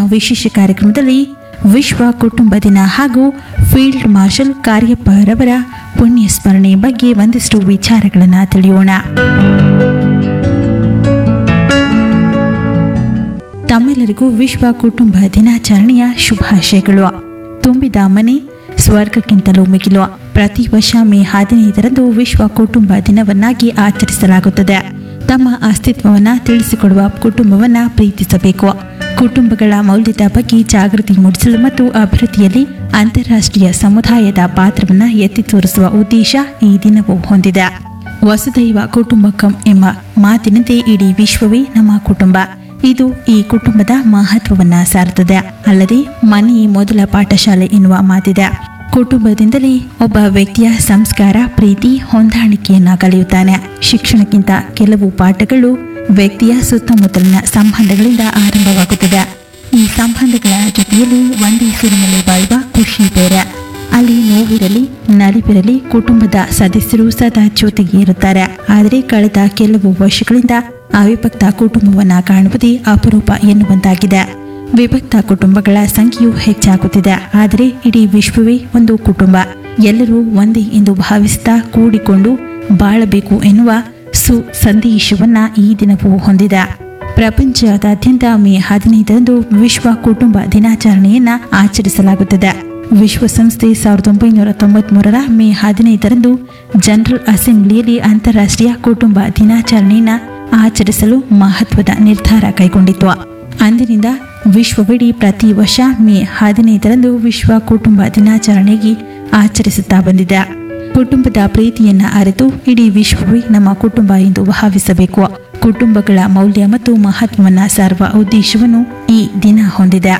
ವಿಶೇಷ ಕಾರ್ಯಕ್ರಮದಲ್ಲಿ ವಿಶ್ವ ಕುಟುಂಬ ದಿನ ಹಾಗೂ ಫೀಲ್ಡ್ ಮಾರ್ಷಲ್ ಕಾರ್ಯಪ್ಪರವರ ಪುಣ್ಯ ಸ್ಮರಣೆ ಬಗ್ಗೆ ಒಂದಿಷ್ಟು ವಿಚಾರಗಳನ್ನು ತಿಳಿಯೋಣ ತಮ್ಮೆಲ್ಲರಿಗೂ ವಿಶ್ವ ಕುಟುಂಬ ದಿನಾಚರಣೆಯ ಶುಭಾಶಯಗಳು ತುಂಬಿದ ಮನೆ ಸ್ವರ್ಗಕ್ಕಿಂತಲೂ ಮಿಗಿಲು ಪ್ರತಿ ವರ್ಷ ಮೇ ಹದಿನೈದರಂದು ವಿಶ್ವ ಕುಟುಂಬ ದಿನವನ್ನಾಗಿ ಆಚರಿಸಲಾಗುತ್ತದೆ ತಮ್ಮ ಅಸ್ತಿತ್ವವನ್ನ ತಿಳಿಸಿಕೊಡುವ ಕುಟುಂಬವನ್ನ ಪ್ರೀತಿಸಬೇಕು ಕುಟುಂಬಗಳ ಮೌಲ್ಯದ ಬಗ್ಗೆ ಜಾಗೃತಿ ಮೂಡಿಸಲು ಮತ್ತು ಅಭಿವೃದ್ಧಿಯಲ್ಲಿ ಅಂತಾರಾಷ್ಟ್ರೀಯ ಸಮುದಾಯದ ಪಾತ್ರವನ್ನು ಎತ್ತಿ ತೋರಿಸುವ ಉದ್ದೇಶ ಈ ದಿನವು ಹೊಂದಿದೆ ವಸುದೈವ ಕುಟುಂಬಕಂ ಎಂಬ ಮಾತಿನಂತೆ ಇಡೀ ವಿಶ್ವವೇ ನಮ್ಮ ಕುಟುಂಬ ಇದು ಈ ಕುಟುಂಬದ ಮಹತ್ವವನ್ನ ಸಾರುತ್ತದೆ ಅಲ್ಲದೆ ಮನೆಯೇ ಮೊದಲ ಪಾಠಶಾಲೆ ಎನ್ನುವ ಮಾತಿದೆ ಕುಟುಂಬದಿಂದಲೇ ಒಬ್ಬ ವ್ಯಕ್ತಿಯ ಸಂಸ್ಕಾರ ಪ್ರೀತಿ ಹೊಂದಾಣಿಕೆಯನ್ನ ಕಲಿಯುತ್ತಾನೆ ಶಿಕ್ಷಣಕ್ಕಿಂತ ಕೆಲವು ಪಾಠಗಳು ವ್ಯಕ್ತಿಯ ಸುತ್ತಮುತ್ತಲಿನ ಸಂಬಂಧಗಳಿಂದ ಆರಂಭವಾಗುತ್ತದೆ ಈ ಸಂಬಂಧಗಳ ಜೊತೆಯಲ್ಲಿ ಒಂದೇ ಸೂರಿನಲ್ಲಿ ಬಾಳುವ ಖುಷಿ ಬೇರೆ ಅಲ್ಲಿ ನೋವಿರಲಿ ನಲಿವಿರಲಿ ಕುಟುಂಬದ ಸದಸ್ಯರು ಸದಾ ಜೊತೆಗೆ ಇರುತ್ತಾರೆ ಆದರೆ ಕಳೆದ ಕೆಲವು ವರ್ಷಗಳಿಂದ ಅವಿಭಕ್ತ ಕುಟುಂಬವನ್ನ ಕಾಣುವುದೇ ಅಪರೂಪ ಎನ್ನುವಂತಾಗಿದೆ ವಿಭಕ್ತ ಕುಟುಂಬಗಳ ಸಂಖ್ಯೆಯು ಹೆಚ್ಚಾಗುತ್ತಿದೆ ಆದರೆ ಇಡೀ ವಿಶ್ವವೇ ಒಂದು ಕುಟುಂಬ ಎಲ್ಲರೂ ಒಂದೇ ಎಂದು ಭಾವಿಸುತ್ತಾ ಕೂಡಿಕೊಂಡು ಬಾಳಬೇಕು ಎನ್ನುವ ಸು ಸಂದೇಶವನ್ನ ಈ ದಿನವು ಹೊಂದಿದೆ ಪ್ರಪಂಚದಾದ್ಯಂತ ಮೇ ಹದಿನೈದರಂದು ವಿಶ್ವ ಕುಟುಂಬ ದಿನಾಚರಣೆಯನ್ನ ಆಚರಿಸಲಾಗುತ್ತದೆ ವಿಶ್ವಸಂಸ್ಥೆ ಸಾವಿರದ ಒಂಬೈನೂರ ತೊಂಬತ್ಮೂರರ ಮೇ ಹದಿನೈದರಂದು ಜನರಲ್ ಅಸೆಂಬ್ಲಿಯಲ್ಲಿ ಅಂತಾರಾಷ್ಟ್ರೀಯ ಕುಟುಂಬ ದಿನಾಚರಣೆಯನ್ನ ಆಚರಿಸಲು ಮಹತ್ವದ ನಿರ್ಧಾರ ಕೈಗೊಂಡಿತ್ತು ಅಂದಿನಿಂದ ವಿಶ್ವವಿಡೀ ಪ್ರತಿ ವರ್ಷ ಮೇ ಹದಿನೈದರಂದು ವಿಶ್ವ ಕುಟುಂಬ ದಿನಾಚರಣೆಗೆ ಆಚರಿಸುತ್ತಾ ಬಂದಿದೆ ಕುಟುಂಬದ ಪ್ರೀತಿಯನ್ನ ಅರಿತು ಇಡೀ ವಿಶ್ವವೇ ನಮ್ಮ ಕುಟುಂಬ ಎಂದು ಭಾವಿಸಬೇಕು ಕುಟುಂಬಗಳ ಮೌಲ್ಯ ಮತ್ತು ಮಹತ್ವವನ್ನ ಸಾರುವ ಉದ್ದೇಶವನ್ನು ಈ ದಿನ ಹೊಂದಿದೆ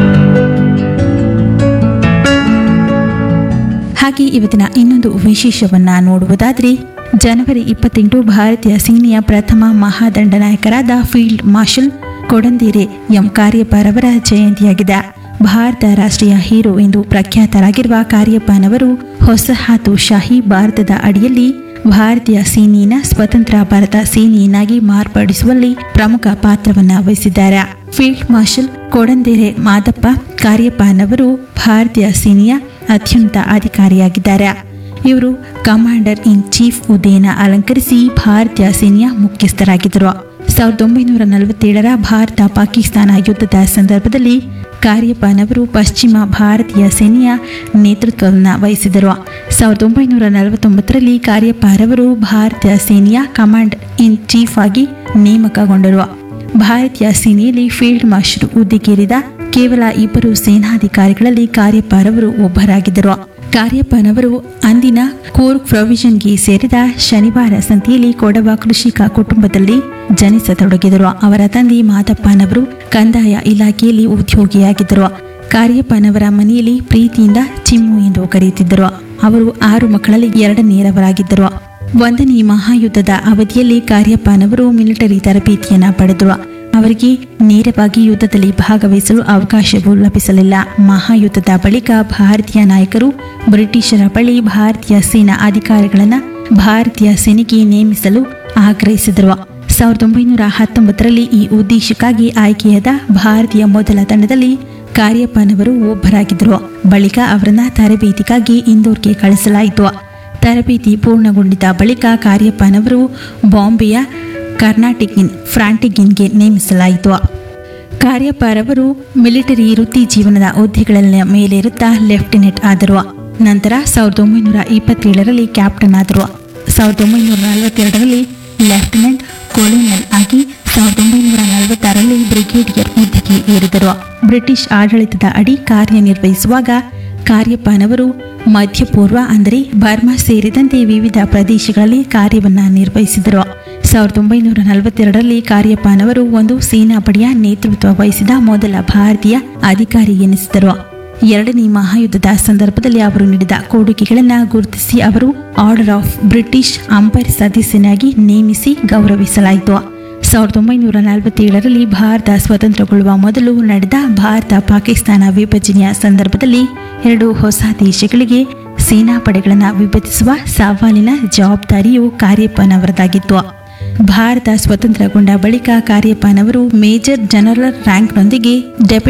ಹಾಗೆ ಇವತ್ತಿನ ಇನ್ನೊಂದು ವಿಶೇಷವನ್ನ ನೋಡುವುದಾದ್ರೆ ಜನವರಿ ಇಪ್ಪತ್ತೆಂಟು ಭಾರತೀಯ ಸೇನೆಯ ಪ್ರಥಮ ಮಹಾದಂಡನಾಯಕರಾದ ಫೀಲ್ಡ್ ಮಾರ್ಷಲ್ ಕೊಡಂದೇರೆ ಎಂ ಕಾರ್ಯಪ್ಪರವರ ಜಯಂತಿಯಾಗಿದೆ ಭಾರತ ರಾಷ್ಟ್ರೀಯ ಹೀರೋ ಎಂದು ಪ್ರಖ್ಯಾತರಾಗಿರುವ ಕಾರ್ಯಪ್ಪನವರು ಹೊಸಹಾತು ಶಾಹಿ ಭಾರತದ ಅಡಿಯಲ್ಲಿ ಭಾರತೀಯ ಸೇನೆಯ ಸ್ವತಂತ್ರ ಭಾರತ ಸೇನೆಯನ್ನಾಗಿ ಮಾರ್ಪಡಿಸುವಲ್ಲಿ ಪ್ರಮುಖ ಪಾತ್ರವನ್ನ ವಹಿಸಿದ್ದಾರೆ ಫೀಲ್ಡ್ ಮಾರ್ಷಲ್ ಕೊಡಂದೇರೆ ಮಾದಪ್ಪ ಕಾರ್ಯಪ್ಪನವರು ಭಾರತೀಯ ಸೇನೆಯ ಅತ್ಯುನ್ನತ ಅಧಿಕಾರಿಯಾಗಿದ್ದಾರೆ ಇವರು ಕಮಾಂಡರ್ ಇನ್ ಚೀಫ್ ಹುದ್ದೆಯನ್ನು ಅಲಂಕರಿಸಿ ಭಾರತೀಯ ಸೇನೆಯ ಮುಖ್ಯಸ್ಥರಾಗಿದ್ದರು ಸಾವಿರದ ಒಂಬೈನೂರ ನಲವತ್ತೇಳರ ಭಾರತ ಪಾಕಿಸ್ತಾನ ಯುದ್ಧದ ಸಂದರ್ಭದಲ್ಲಿ ಕಾರ್ಯಪ್ಪನವರು ಪಶ್ಚಿಮ ಭಾರತೀಯ ಸೇನೆಯ ನೇತೃತ್ವವನ್ನು ವಹಿಸಿದರು ಸಾವಿರದ ಒಂಬೈನೂರ ನಲವತ್ತೊಂಬತ್ತರಲ್ಲಿ ಕಾರ್ಯಪ್ಪರವರು ಭಾರತೀಯ ಸೇನೆಯ ಕಮಾಂಡ್ ಇನ್ ಚೀಫ್ ಆಗಿ ನೇಮಕಗೊಂಡರು ಭಾರತೀಯ ಸೇನೆಯಲ್ಲಿ ಫೀಲ್ಡ್ ಮಾರ್ಷಲ್ ಹುದ್ದೆಗೇರಿದ ಕೇವಲ ಇಬ್ಬರು ಸೇನಾಧಿಕಾರಿಗಳಲ್ಲಿ ಕಾರ್ಯಪ್ಪರವರು ಒಬ್ಬರಾಗಿದ್ದರು ಕಾರ್ಯಪ್ಪನವರು ಅಂದಿನ ಕೋರ್ಕ್ ಪ್ರೊವಿಷನ್ಗೆ ಸೇರಿದ ಶನಿವಾರ ಸಂತೆಯಲ್ಲಿ ಕೊಡವ ಕೃಷಿಕ ಕುಟುಂಬದಲ್ಲಿ ಜನಿಸತೊಡಗಿದರು ಅವರ ತಂದೆ ಮಾದಪ್ಪನವರು ಕಂದಾಯ ಇಲಾಖೆಯಲ್ಲಿ ಉದ್ಯೋಗಿಯಾಗಿದ್ದರು ಕಾರ್ಯಪ್ಪನವರ ಮನೆಯಲ್ಲಿ ಪ್ರೀತಿಯಿಂದ ಚಿಮ್ಮು ಎಂದು ಕರೆಯುತ್ತಿದ್ದರು ಅವರು ಆರು ಮಕ್ಕಳಲ್ಲಿ ಎರಡನೆಯವರಾಗಿದ್ದರು ಒಂದನೇ ಮಹಾಯುದ್ಧದ ಅವಧಿಯಲ್ಲಿ ಕಾರ್ಯಪ್ಪನವರು ಮಿಲಿಟರಿ ತರಬೇತಿಯನ್ನ ಪಡೆದರು ಅವರಿಗೆ ನೇರವಾಗಿ ಯುದ್ಧದಲ್ಲಿ ಭಾಗವಹಿಸಲು ಅವಕಾಶವೂ ಲಭಿಸಲಿಲ್ಲ ಮಹಾಯುದ್ಧದ ಬಳಿಕ ಭಾರತೀಯ ನಾಯಕರು ಬ್ರಿಟಿಷರ ಬಳಿ ಭಾರತೀಯ ಸೇನಾ ಅಧಿಕಾರಿಗಳನ್ನ ಭಾರತೀಯ ಸೇನೆಗೆ ನೇಮಿಸಲು ಆಗ್ರಹಿಸಿದರು ಸಾವಿರದ ಒಂಬೈನೂರ ಹತ್ತೊಂಬತ್ತರಲ್ಲಿ ಈ ಉದ್ದೇಶಕ್ಕಾಗಿ ಆಯ್ಕೆಯಾದ ಭಾರತೀಯ ಮೊದಲ ತಂಡದಲ್ಲಿ ಕಾರ್ಯಪ್ಪನವರು ಒಬ್ಬರಾಗಿದ್ದರು ಬಳಿಕ ಅವರನ್ನ ತರಬೇತಿಗಾಗಿ ಇಂದೋರ್ಗೆ ಕಳಿಸಲಾಯಿತು ತರಬೇತಿ ಪೂರ್ಣಗೊಂಡಿದ್ದ ಬಳಿಕ ಕಾರ್ಯಪ್ಪನವರು ಬಾಂಬೆಯ ಕರ್ನಾಟಿಗಿನ್ ಫ್ರಾಂಟಿಗಿನ್ಗೆ ನೇಮಿಸಲಾಯಿತು ಕಾರ್ಯಪ್ಪರವರು ಮಿಲಿಟರಿ ವೃತ್ತಿ ಜೀವನದ ಹುದ್ದೆಗಳ ಮೇಲೇರುತ್ತಾ ಲೆಫ್ಟಿನೆಂಟ್ ಆದರು ನಂತರ ಸಾವಿರದ ಒಂಬೈನೂರ ಇಪ್ಪತ್ತೇಳರಲ್ಲಿ ಕ್ಯಾಪ್ಟನ್ ಆದರು ಸಾವಿರದ ಒಂಬೈನೂರ ನಲವತ್ತೆರಡರಲ್ಲಿ ಲೆಫ್ಟಿನೆಂಟ್ ಕೊಲೋನಲ್ ಆಗಿ ಸಾವಿರದ ಒಂಬೈನೂರ ನಲವತ್ತಾರರಲ್ಲಿ ಬ್ರಿಗೇಡಿಯರ್ ಹುದ್ದೆಗೆ ಏರಿದರು ಬ್ರಿಟಿಷ್ ಆಡಳಿತದ ಅಡಿ ಕಾರ್ಯನಿರ್ವಹಿಸುವಾಗ ಕಾರ್ಯಪ್ಪನವರು ಮಧ್ಯಪೂರ್ವ ಅಂದರೆ ಬರ್ಮಾ ಸೇರಿದಂತೆ ವಿವಿಧ ಪ್ರದೇಶಗಳಲ್ಲಿ ಕಾರ್ಯವನ್ನ ನಿರ್ವಹಿಸಿದರು ಸಾವಿರದ ಒಂಬೈನೂರ ನಲವತ್ತೆರಡರಲ್ಲಿ ಕಾರ್ಯಪ್ಪನವರು ಒಂದು ಸೇನಾಪಡೆಯ ನೇತೃತ್ವ ವಹಿಸಿದ ಮೊದಲ ಭಾರತೀಯ ಅಧಿಕಾರಿ ಎನಿಸಿದರು ಎರಡನೇ ಮಹಾಯುದ್ಧದ ಸಂದರ್ಭದಲ್ಲಿ ಅವರು ನೀಡಿದ ಕೊಡುಗೆಗಳನ್ನು ಗುರುತಿಸಿ ಅವರು ಆರ್ಡರ್ ಆಫ್ ಬ್ರಿಟಿಷ್ ಅಂಪೈರ್ ಸದಸ್ಯನಾಗಿ ನೇಮಿಸಿ ಗೌರವಿಸಲಾಯಿತು ಸಾವಿರದ ಒಂಬೈನೂರ ನಲವತ್ತೇಳರಲ್ಲಿ ಭಾರತ ಸ್ವತಂತ್ರಗೊಳ್ಳುವ ಮೊದಲು ನಡೆದ ಭಾರತ ಪಾಕಿಸ್ತಾನ ವಿಭಜನೆಯ ಸಂದರ್ಭದಲ್ಲಿ ಎರಡು ಹೊಸ ದೇಶಗಳಿಗೆ ಸೇನಾಪಡೆಗಳನ್ನು ವಿಭಜಿಸುವ ಸವಾಲಿನ ಜವಾಬ್ದಾರಿಯು ಕಾರ್ಯಪ್ಪನವರದಾಗಿತ್ತು ಭಾರತ ಸ್ವತಂತ್ರಗೊಂಡ ಬಳಿಕ ಕಾರ್ಯಪ್ಪನವರು ಮೇಜರ್ ಜನರಲ್ ರ್ಯಾಂಕ್ನೊಂದಿಗೆ ಡೆಪ್ಯೂಟಿ